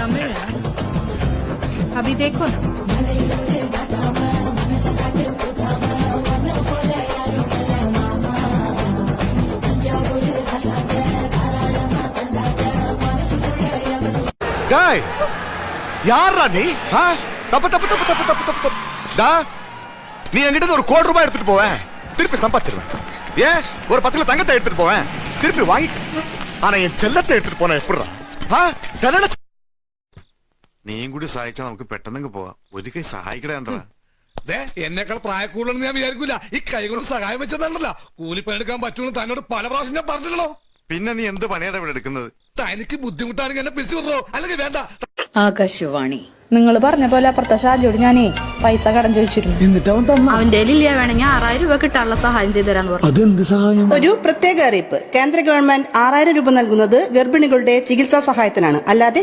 तमिळ अभी देखो ना டேய் யாரா நீ ஆ? தப்பு தப்பு தப்பு தப்பு தப்பு தப்பு தப்பு டா நீ என்கிட்ட இருந்து ஒரு கோடி ரூபாய் எடுத்துட்டு போவேன் திருப்பி சம்பாதிச்சிருவேன் ஏன் ஒரு பத்து கிலோ தங்கத்தை எடுத்துட்டு போவேன் திருப்பி வாங்கி ஆனா என் செல்லத்தை எடுத்துட்டு போன எப்படிடா ஆ? செல்லட നീയും കൂടി സഹായിച്ചാൽ നമുക്ക് പെട്ടെന്ന് പോവാം ഒരിക്കൽ സഹായിക്കടേണ്ടതാ ദേ, എന്നേക്കാൾ പ്രായക്കൂടുതലെന്ന് ഞാൻ വിചാരിക്കൂല ഈ കൈ കൊണ്ട് സഹായം വെച്ചതാണല്ലോ കൂലിപ്പണിയെടുക്കാൻ പറ്റുമെന്ന് തന്നോട് പല പ്രാവശ്യം ഞാൻ പറഞ്ഞിട്ടുള്ളൂ പിന്നെ നീ എന്ത് പണിയാണ് ഇവിടെ എടുക്കുന്നത് തനിക്ക് ബുദ്ധിമുട്ടാണെങ്കിൽ എന്നെ പിരിച്ചു വിടറോ അല്ലെങ്കിൽ വേണ്ട ആകാശവാണി നിങ്ങൾ പറഞ്ഞ പോലെ അപ്പുറത്തെ ഷാജിയോട് ഞാനേ പൈസ കടം ചോദിച്ചിരുന്നു എന്നിട്ട് അവൻ തന്ന അവന്റെ ഇല്ല വേണമെങ്കിൽ ആറായിരം രൂപ കിട്ടാനുള്ള സഹായം ചെയ്തു തരാന്ന് പറഞ്ഞു അതെന്ത് സഹായം ഒരു പ്രത്യേക അറിയിപ്പ് കേന്ദ്ര ഗവൺമെന്റ് ആറായിരം രൂപ നൽകുന്നത് ഗർഭിണികളുടെ ചികിത്സാ സഹായത്തിനാണ് അല്ലാതെ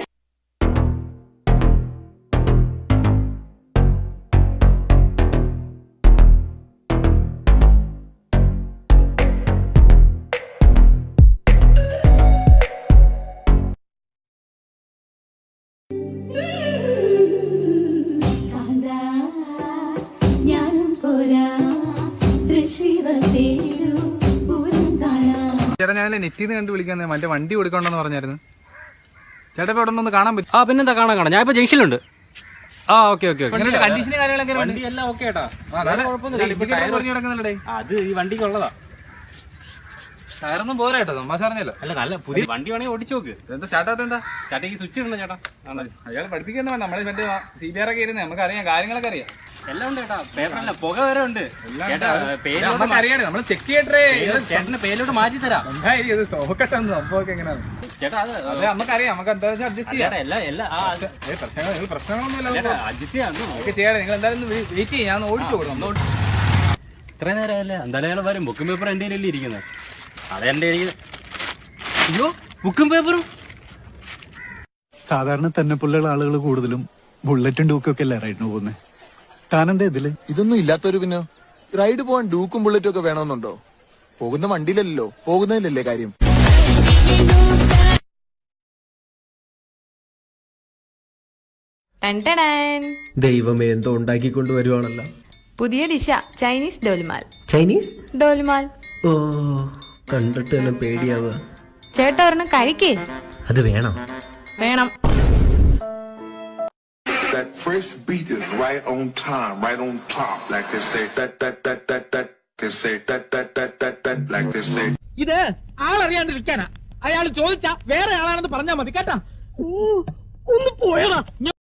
ചേട്ടാ ഞാൻ നെറ്റിൽ നിന്ന് കണ്ടു വിളിക്കാൻ മറ്റേ വണ്ടി കൊടുക്കണ്ടെന്ന് പറഞ്ഞായിരുന്നു ചേട്ടാ ഇപ്പൊ ഇവിടെ ഒന്ന് കാണാൻ പറ്റും ആ പിന്നെന്താ കാണാൻ കാണാം ഞാൻ ഇപ്പൊ ജംഗ്ഷനിലുണ്ട് ആ ഓക്കെ ഓക്കെ കണ്ടീഷനും കാര്യങ്ങളൊക്കെ വണ്ടി എല്ലാം ഓക്കെ ഏട്ടാ കിടക്കുന്നില്ലേ അത് ഈ വണ്ടിക്ക് ഉള്ളതാ ടയറൊന്നും പോരാ കേട്ടോ നമ്മ പറഞ്ഞല്ലോ അല്ല നല്ല പുതിയ വണ്ടി വേണമെങ്കിൽ ഓടിച്ചു നോക്ക് എന്താ ചേട്ടാ എന്താ ചേട്ടയ്ക്ക് സ്വിച്ച് ഇടണം ചേട്ടാ ആണ്. അയാൾ പഠിപ്പിക്കുന്ന വേണ്ട നമ്മളെ മറ്റേ സി ബി ആർ ഒക്കെ ഇരുന്ന് നമുക്ക് അറിയാം കാര്യങ്ങളൊക്കെ അറിയാം എല്ലാം ഉണ്ട് ചേട്ടാ പേപ്പറല്ല പുക വരെ ഉണ്ട് ചേട്ടാ പേരിലോട്ട് നമുക്ക് അറിയാം നമ്മൾ ചെക്ക് ചെയ്യട്ടെ മാ- ചേട്ടന്റെ പേരിലോട്ട് മാറ്റി തരാം എന്തായിരിക്കും ഇത് നോക്കട്ടെ ഒന്ന് സംഭവമൊക്കെ എങ്ങനെയാണ് ചേട്ടാ അത് അതെ നമുക്കറിയാം നമുക്ക് എന്താ വെച്ചാൽ അഡ്ജസ്റ്റ് ചെയ്യാം ചേട്ടാ എല്ലാം എല്ലാം ആ അത് ഏ, പ്രശ്നങ്ങൾ നിങ്ങൾ പ്രശ്നങ്ങളൊന്നും ചേട്ടാ ഇല്ല അഡ്ജസ്റ്റ് ചെയ്യാം ഒന്ന് ഒക്കെ ചെയ്യണം നിങ്ങൾ എന്തായാലും വെയിറ്റ് ചെയ്യാം ഞാൻ ഓടിച്ചു കൊടുക്കണം ഇത്ര നേരമല്ലേ എന്തായാലും അയാൾ വരും ബുക്കും പേപ്പർ എന്റെ കയ്യിലല്ലേ ഇരിക്കുന്നത് അത് എന്റെ കയ്യിൽ അയ്യോ ബുക്കും പേപ്പറും സാധാരണ തന്നെ പുള്ളിയുള്ള ആളുകൾ കൂടുതലും ബുള്ളറ്റും ഡൂക്കും ഒക്കെ അല്ലേ റൈഡിന് പോകുന്നത് താനെന്താ ഇതില് ഇതൊന്നും ഇല്ലാത്തൊരു പിന്നെ റൈഡ് പോകാൻ ഡൂക്കും ബുള്ളറ്റും ഒക്കെ വേണമെന്നുണ്ടോ പോകുന്ന വണ്ടിയിലല്ലോ പോകുന്നതിലല്ലേ കാര്യം ദൈവമേ എന്തോ ഉണ്ടാക്കിക്കൊണ്ട് വരുവാണല്ലോ പുതിയ ഡിഷ ചൈനീസ് ഡോൽമാൽ ചൈനീസ് ഡോൽമാൽ ഓ കണ്ടിട്ട് തന്നെ പേടിയാവുക ചേട്ടാ ഒരെണ്ണം കഴിക്കേ അത് വേണം വേണം That first beat is right on time, right on top, like they say. That that that that that. They say that that that that that, like they say. ഇത് ആളറിയാണ്ടിരിക്കാനാ അയാൾ ചോദിച്ചാ വേറെ ആളാണെന്ന് പറഞ്ഞാ മതി കേട്ടാ ഒന്ന് പോയടാ